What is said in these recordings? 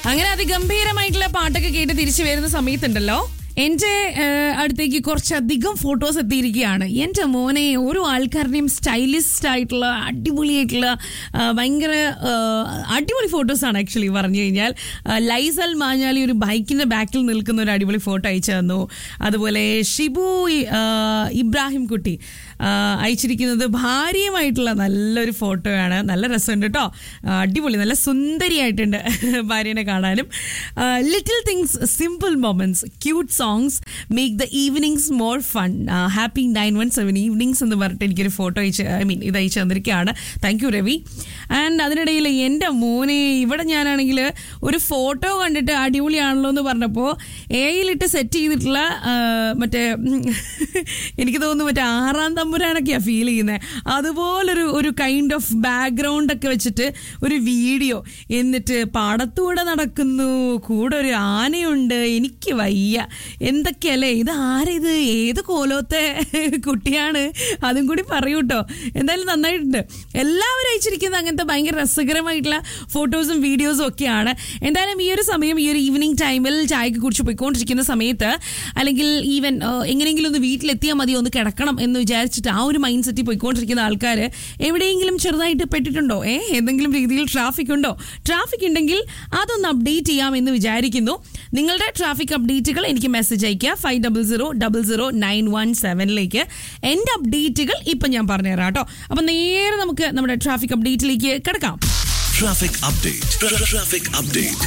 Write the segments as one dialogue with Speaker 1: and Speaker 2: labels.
Speaker 1: അങ്ങനെ അതിഗംഭീരമായിട്ടുള്ള പാട്ടൊക്കെ കേട്ട് തിരിച്ചു വരുന്ന സമയത്തുണ്ടല്ലോ എന്റെ ഏഹ്, അടുത്തേക്ക് കുറച്ചധികം ഫോട്ടോസ് എത്തിയിരിക്കുകയാണ് എന്റെ മോനെ ഓരോ ആൾക്കാരുടെയും സ്റ്റൈലിസ്റ്റ് ആയിട്ടുള്ള അടിപൊളിയായിട്ടുള്ള ആ, ഭയങ്കര ആ, അടിപൊളി ഫോട്ടോസ് ആണ് ആക്ച്വലി പറഞ്ഞു കഴിഞ്ഞാൽ ആ, ലൈസൽ മാഞ്ഞാലി ഒരു ബൈക്കിന്റെ ബാക്കിൽ നിൽക്കുന്ന ഒരു അടിപൊളി ഫോട്ടോ അയച്ചു തന്നു അതുപോലെ ഷിബു ആ, ഇബ്രാഹിം കുട്ടി ആ, അയച്ചിരിക്കുന്നത് ഭാര്യയുമായിട്ടുള്ള നല്ലൊരു ഫോട്ടോയാണ് നല്ല രസമുണ്ട് കേട്ടോ ആ, അടിപൊളി നല്ല സുന്ദരിയായിട്ടുണ്ട് ഭാര്യനെ കാണാനും little things simple moments cute songs make the evenings more fun happy nine one seven evenings എന്ന് പറഞ്ഞിട്ട് എനിക്കൊരു ഫോട്ടോ അയച്ച് ഐ മീൻ ഇത് അയച്ചു തന്നിരിക്കുകയാണ് താങ്ക് യു രവി ആൻഡ് അതിനിടയിൽ എൻ്റെ മോനെ ഇവിടെ ഞാനാണെങ്കിൽ ഒരു ഫോട്ടോ കണ്ടിട്ട് അടിപൊളിയാണല്ലോ എന്ന് പറഞ്ഞപ്പോൾ എയിലിട്ട് സെറ്റ് ചെയ്തിട്ടുള്ള ആ, മറ്റേ ഉം, എനിക്ക് തോന്നുന്നു മറ്റേ ആറാം തമ്പുരാനൊക്കെയാണ് ഫീൽ ചെയ്യുന്നത് അതുപോലൊരു ഒരു കൈൻഡ് ഓഫ് ബാക്ക്ഗ്രൗണ്ട് ഒക്കെ വെച്ചിട്ട് ഒരു വീഡിയോ എന്നിട്ട് പാടത്തൂടെ നടക്കുന്നു കൂടെ ഒരു ആനയുണ്ട് എനിക്ക് വയ്യ എന്തൊക്കെയല്ലേ ഇത് ആരിത് ഏത് കോലോത്തെ കുട്ടിയാണ് അതും കൂടി പറയൂ കേട്ടോ എന്തായാലും നന്നായിട്ടുണ്ട് എല്ലാവരും അയച്ചിരിക്കുന്ന അങ്ങനത്തെ ഭയങ്കര രസകരമായിട്ടുള്ള ഫോട്ടോസും വീഡിയോസും ഒക്കെയാണ് എന്തായാലും ഈ ഒരു സമയം ഈ ഒരു ഈവനിങ് ടൈമിൽ ചായക്ക് കുറിച്ച് പോയിക്കൊണ്ടിരിക്കുന്ന സമയത്ത് അല്ലെങ്കിൽ ഈവൻ എങ്ങനെയെങ്കിലും ഒന്ന് വീട്ടിലെത്തിയാൽ മതി ഒന്ന് കിടക്കണം എന്ന് വിചാരിച്ചിട്ട് ആ ഒരു മൈൻഡ് സെറ്റിൽ പോയിക്കൊണ്ടിരിക്കുന്ന ആൾക്കാർ എവിടെയെങ്കിലും ചെറുതായിട്ട് പെട്ടിട്ടുണ്ടോ ഏ ഏതെങ്കിലും രീതിയിൽ ട്രാഫിക് ഉണ്ടോ ട്രാഫിക് ഉണ്ടെങ്കിൽ അതൊന്ന് അപ്ഡേറ്റ് ചെയ്യാം എന്ന് വിചാരിക്കുന്നു നിങ്ങളുടെ ട്രാഫിക് അപ്ഡേറ്റുകൾ എനിക്ക് മെസ്സേജ് അയക്കുക five double zero double zero nine one സെവനിലേക്ക് എൻ്റെ അപ്ഡേറ്റുകൾ ഇപ്പം ഞാൻ പറഞ്ഞുതരാം കേട്ടോ അപ്പം നേരെ നമുക്ക് നമ്മുടെ ട്രാഫിക് അപ്ഡേറ്റിലേക്ക് കിടക്കാം
Speaker 2: Traffic update. Tra- Traffic update.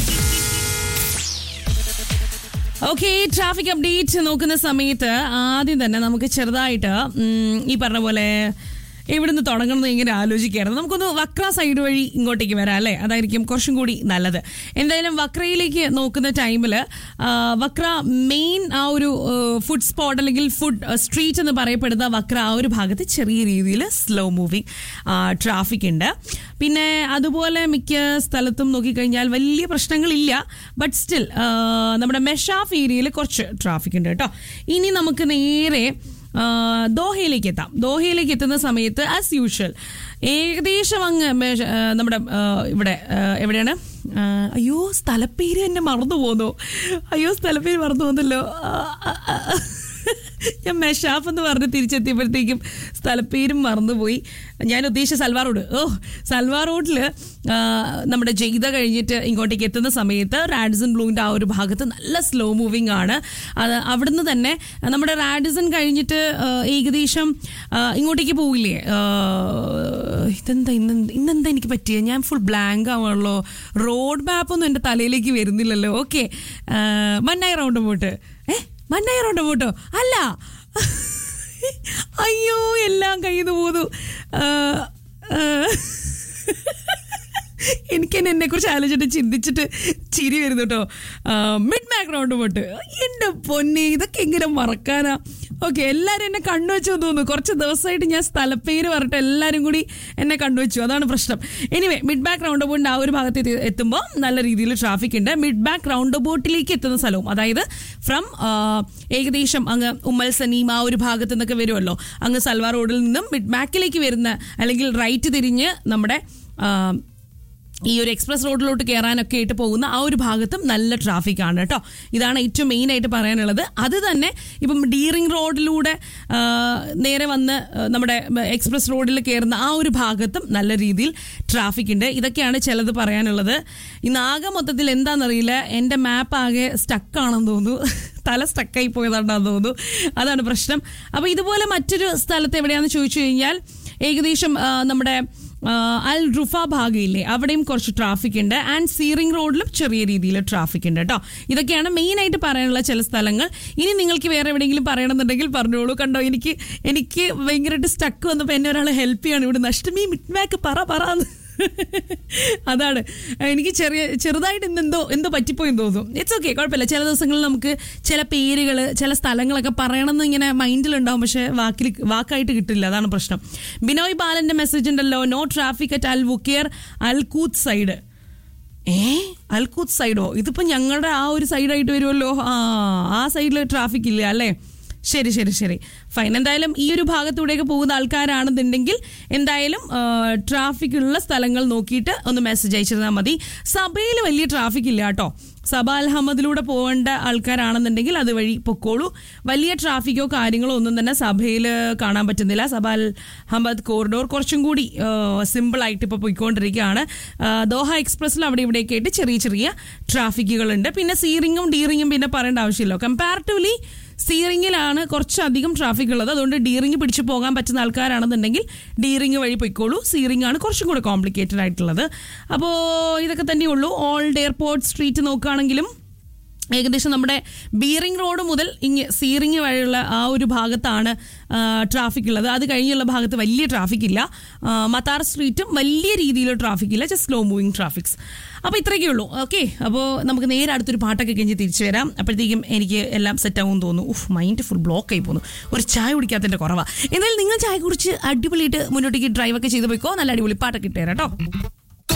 Speaker 1: Okay traffic update നോക്കുന്ന സമയത്ത് ആദ്യം തന്നെ നമുക്ക് ചെറുതായിട്ട് ഉം, ഈ പറഞ്ഞ പോലെ എവിടുന്ന് തുടങ്ങണമെന്ന് ഇങ്ങനെ ആലോചിക്കുകയായിരുന്നു നമുക്കൊന്ന് വക്ര സൈഡ് വഴി ഇങ്ങോട്ടേക്ക് വരാം അല്ലേ അതായിരിക്കും കുറച്ചും കൂടി നല്ലത് എന്തായാലും വക്രയിലേക്ക് നോക്കുന്ന ടൈമിൽ വക്ര മെയിൻ ആ ഒരു ഫുഡ് സ്പോട്ട് അല്ലെങ്കിൽ ഫുഡ് സ്ട്രീറ്റ് എന്ന് പറയപ്പെടുന്ന വക്ര ആ ഒരു ഭാഗത്ത് ചെറിയ രീതിയിൽ സ്ലോ മൂവിങ് ട്രാഫിക് ഉണ്ട് പിന്നെ അതുപോലെ മിക്ക സ്ഥലത്തും നോക്കിക്കഴിഞ്ഞാൽ വലിയ പ്രശ്നങ്ങളില്ല ബട്ട് സ്റ്റിൽ നമ്മുടെ മെഷാഫ് ഏരിയയിൽ കുറച്ച് ട്രാഫിക് ഉണ്ട് കേട്ടോ ഇനി നമുക്ക് നേരെ ആ, ദോഹയിലേക്ക് എത്താം ദോഹയിലേക്ക് എത്തുന്ന സമയത്ത് ആസ് യൂഷ്വൽ ഏകദേശം അങ്ങ് മേ- ആ, നമ്മുടെ ആ, ഇവിടെ ആ, എവിടെയാണ് ആ, അയ്യോ സ്ഥലപ്പേര് എന്നെ മറന്നു പോന്നു അയ്യോ സ്ഥലപ്പേര് മറന്നു പോന്നല്ലോ ആ, ആ, ആ. ഞാൻ മെഷാഫ് എന്ന് പറഞ്ഞ് തിരിച്ചെത്തിയപ്പോഴത്തേക്കും സ്ഥലപ്പേരും മറന്നുപോയി ഞാൻ ഉദ്ദേശിച്ച സൽവാർ റോഡ് ഓ സൽവാർ റോഡിൽ നമ്മുടെ ജെയ്ത കഴിഞ്ഞിട്ട് ഇങ്ങോട്ടേക്ക് എത്തുന്ന സമയത്ത് റാഡിസൺ ബ്ലൂവിൻ്റെ ആ ഒരു ഭാഗത്ത് നല്ല സ്ലോ മൂവിങ് ആണ് അത് അവിടുന്ന് തന്നെ നമ്മുടെ റാഡിസൺ കഴിഞ്ഞിട്ട് ആ, ഏകദേശം ആ, ഇങ്ങോട്ടേക്ക് പോവില്ലേ ആ, ഇതെന്താ ഇന്ന് ഇന്നെന്താ എനിക്ക് പറ്റിയത് ഞാൻ ഫുൾ ബ്ലാങ്ക് ആവുള്ളൂ റോഡ് മാപ്പൊന്നും എൻ്റെ തലയിലേക്ക് വരുന്നില്ലല്ലോ ഓക്കെ മന്നായി റൗണ്ട് പോട്ട് ഏ മന്നായി റൗണ്ട് പോട്ടോ അല്ല അയ്യോ എല്ലാം കയ്യിൽ നിന്ന് പോന്നു ആ, ആ. എനിക്ക് തന്നെ എന്നെ കുറിച്ച് ആലോചിച്ചിട്ട് ചിന്തിച്ചിട്ട് ചിരി വരുന്നു കേട്ടോ മിഡ് ബാക്ക്ഗ്രൗണ്ട് പോട്ട് എൻ്റെ പൊന്നെ ഇതൊക്കെ എങ്ങനെ മറക്കാനാ ഓക്കെ എല്ലാവരും എന്നെ കണ്ണുവെച്ചു തോന്നുന്നു കുറച്ച് ദിവസമായിട്ട് ഞാൻ സ്ഥലപ്പേര് പറഞ്ഞിട്ട് എല്ലാവരും കൂടി എന്നെ കണ്ടുവച്ചു അതാണ് പ്രശ്നം എനിവേ മിഡ് ബാക്ക് റൗണ്ട് ബോട്ടിൻ്റെ ആ ഒരു ഭാഗത്ത് എത്തി- എത്തുമ്പോൾ നല്ല രീതിയിൽ ട്രാഫിക് ഉണ്ട് മിഡ് ബാക്ക് റൗണ്ട് ബോട്ടിലേക്ക് എത്തുന്ന സ്ഥലവും അതായത് ഫ്രം ഏകദേശം അങ്ങ് ഉമ്മൽ സനീം ആ ഒരു ഭാഗത്ത് നിന്നൊക്കെ വരുമല്ലോ അങ്ങ് സൽവാർ റോഡിൽ നിന്നും മിഡ് ബാക്കിലേക്ക് വരുന്ന അല്ലെങ്കിൽ റൈറ്റ് തിരിഞ്ഞ് നമ്മുടെ ആ, ഈ ഒരു എക്സ്പ്രസ് റോഡിലോട്ട് കയറാനൊക്കെ ആയിട്ട് പോകുന്ന ആ ഒരു ഭാഗത്തും നല്ല ട്രാഫിക് ആണ് കേട്ടോ ഇതാണ് ഏറ്റവും മെയിൻ ആയിട്ട് പറയാനുള്ളത് അത് തന്നെ ഇപ്പം ഡീറിംഗ് റോഡിലൂടെ ആ, നേരെ വന്ന് ആ, നമ്മുടെ എക്സ്പ്രസ് റോഡിൽ കയറുന്ന ആ ഒരു ഭാഗത്തും നല്ല രീതിയിൽ ട്രാഫിക് ഉണ്ട് ഇതൊക്കെയാണ് ചിലത് പറയാനുള്ളത് ഇന്ന് ആകെ മൊത്തത്തിൽ എന്താണെന്നറിയില്ല എൻ്റെ മാപ്പ് ആകെ സ്റ്റക്കാണെന്ന് തോന്നുന്നു തല സ്റ്റക്കായി പോയതാണെന്ന് തോന്നുന്നു അതാണ് പ്രശ്നം അപ്പോൾ ഇതുപോലെ മറ്റൊരു സ്ഥലത്ത് എവിടെയാണെന്ന് ചോദിച്ചു കഴിഞ്ഞാൽ ഏകദേശം ആ, നമ്മുടെ ആ, അൽ റുഫ ഭാഗയില്ലേ അവിടെയും കുറച്ച് ട്രാഫിക് ഉണ്ട് ആൻഡ് സീറിംഗ് റോഡിലും ചെറിയ രീതിയിൽ ട്രാഫിക് ഉണ്ട് കേട്ടോ ഇതൊക്കെയാണ് മെയിൻ ആയിട്ട് പറയാനുള്ള ചില സ്ഥലങ്ങൾ ഇനി നിങ്ങൾക്ക് വേറെ എവിടെയെങ്കിലും പറയണമെന്നുണ്ടെങ്കിൽ പറഞ്ഞോളൂ കണ്ടോ എനിക്ക് എനിക്ക് ഭയങ്കരമായിട്ട് സ്റ്റക്ക് വന്നപ്പോൾ എന്നെ ഒരാൾ ഹെൽപ്പ് ചെയ്യാണ് ഇവിടെ നഷ്ടമീ മിഡ്മാക്ക് പറ പറ എന്ന്. അതാണ് എനിക്ക് ചെറിയ ചെറുതായിട്ട് ഇന്ന് എന്തോ എന്തോ പറ്റിപ്പോയി തോന്നും ഇറ്റ്സ് ഓക്കെ കുഴപ്പമില്ല ചില ദിവസങ്ങളിൽ നമുക്ക് ചില പേരുകൾ ചില സ്ഥലങ്ങളൊക്കെ പറയണമെന്ന് ഇങ്ങനെ മൈൻഡിലുണ്ടാവും പക്ഷേ വാക്കിൽ വാക്കായിട്ട് കിട്ടില്ല അതാണ് പ്രശ്നം ബിനോയ് ബാലന്റെ മെസ്സേജ് ഉണ്ടല്ലോ no traffic at Al Wukair അൽകൂത്ത് സൈഡ് ഏ അൽകൂത്ത് സൈഡോ ഇതിപ്പോ ഞങ്ങളുടെ ആ ഒരു സൈഡായിട്ട് വരുമല്ലോ ആ ആ സൈഡിൽ ട്രാഫിക് ഇല്ല അല്ലേ ശരി ശരി ശരി ഫൈൻ എന്തായാലും ഈ ഒരു ഭാഗത്തൂടെയൊക്കെ പോകുന്ന ആൾക്കാരാണെന്നുണ്ടെങ്കിൽ എന്തായാലും ട്രാഫിക് ഉള്ള സ്ഥലങ്ങൾ നോക്കിയിട്ട് ഒന്ന് മെസ്സേജ് അയച്ചിരുന്നാൽ മതി സഭയിൽ വലിയ ട്രാഫിക് ഇല്ല കേട്ടോ സബ അൽഹമ്മദിലൂടെ പോകേണ്ട ആൾക്കാരാണെന്നുണ്ടെങ്കിൽ അതുവഴി പൊക്കോളൂ വലിയ ട്രാഫിക്കോ കാര്യങ്ങളോ ഒന്നും തന്നെ സഭയിൽ കാണാൻ പറ്റുന്നില്ല സബ അൽ ഹമ്മദ് കോറിഡോർ കുറച്ചും കൂടി സിമ്പിൾ ആയിട്ട് ഇപ്പോൾ പോയിക്കൊണ്ടിരിക്കുകയാണ് ആ, ദോഹ എക്സ്പ്രസ്സിൽ അവിടെ ഇവിടെയൊക്കെ ആയിട്ട് ചെറിയ ചെറിയ ട്രാഫിക്കുകളുണ്ട് പിന്നെ സീറിങ്ങും ഡീറിങ്ങും പിന്നെ പറയേണ്ട ആവശ്യമില്ല കമ്പാരിറ്റീവ്ലി സീറിങ്ങിലാണ് കുറച്ചധികം ട്രാഫിക് ഉള്ളത് അതുകൊണ്ട് ഡീറിങ് പിടിച്ചു പോകാൻ പറ്റുന്ന ആൾക്കാരാണെന്നുണ്ടെങ്കിൽ ഡീറിങ് വഴി പൊയ്ക്കോളൂ സീറിംഗ് ആണ് കുറച്ചും കൂടെ കോംപ്ലിക്കേറ്റഡ് ആയിട്ടുള്ളത് അപ്പോൾ ഇതൊക്കെ തന്നെയുള്ളൂ ഓൾഡ് എയർപോർട്ട് സ്ട്രീറ്റ് നോക്കുകയാണെങ്കിലും ഏകദേശം നമ്മുടെ ബീറിംഗ് റോഡ് മുതൽ ഇങ്ങ് സീറിംഗ് വഴിയുള്ള ആ ഒരു ഭാഗത്താണ് ട്രാഫിക് ഉള്ളത് അത് കഴിഞ്ഞുള്ള ഭാഗത്ത് വലിയ ട്രാഫിക് ഇല്ല ആ, മത്താർ സ്ട്രീറ്റും വലിയ രീതിയിൽ ട്രാഫിക് ഇല്ല ജസ്റ്റ് സ്ലോ മൂവിങ് ട്രാഫിക്സ് അപ്പോൾ ഇത്രയൊക്കെ ഉള്ളൂ ഓക്കെ അപ്പോൾ നമുക്ക് നേരെ അടുത്തൊരു പാട്ടൊക്കെ കഴിഞ്ഞ് തിരിച്ചു വരാം അപ്പോഴത്തേക്കും എനിക്ക് എല്ലാം സെറ്റ് ആവും തോന്നുന്നു ഉഫ് മൈൻഡ് ഫുൾ ബ്ലോക്ക് ആയി പോകുന്നു ഒരു ചായ കുടിക്കാത്തതിൻ്റെ കുറവാണ് എന്നാലും നിങ്ങൾ ചായ കുടിച്ച് അടിപൊളിയായിട്ട് മുന്നോട്ടേക്ക് ഡ്രൈവൊക്കെ ചെയ്ത് പോയിക്കോ നല്ല അടിപൊളി പാട്ടൊക്കെ ഇട്ടുതരാം കേട്ടോ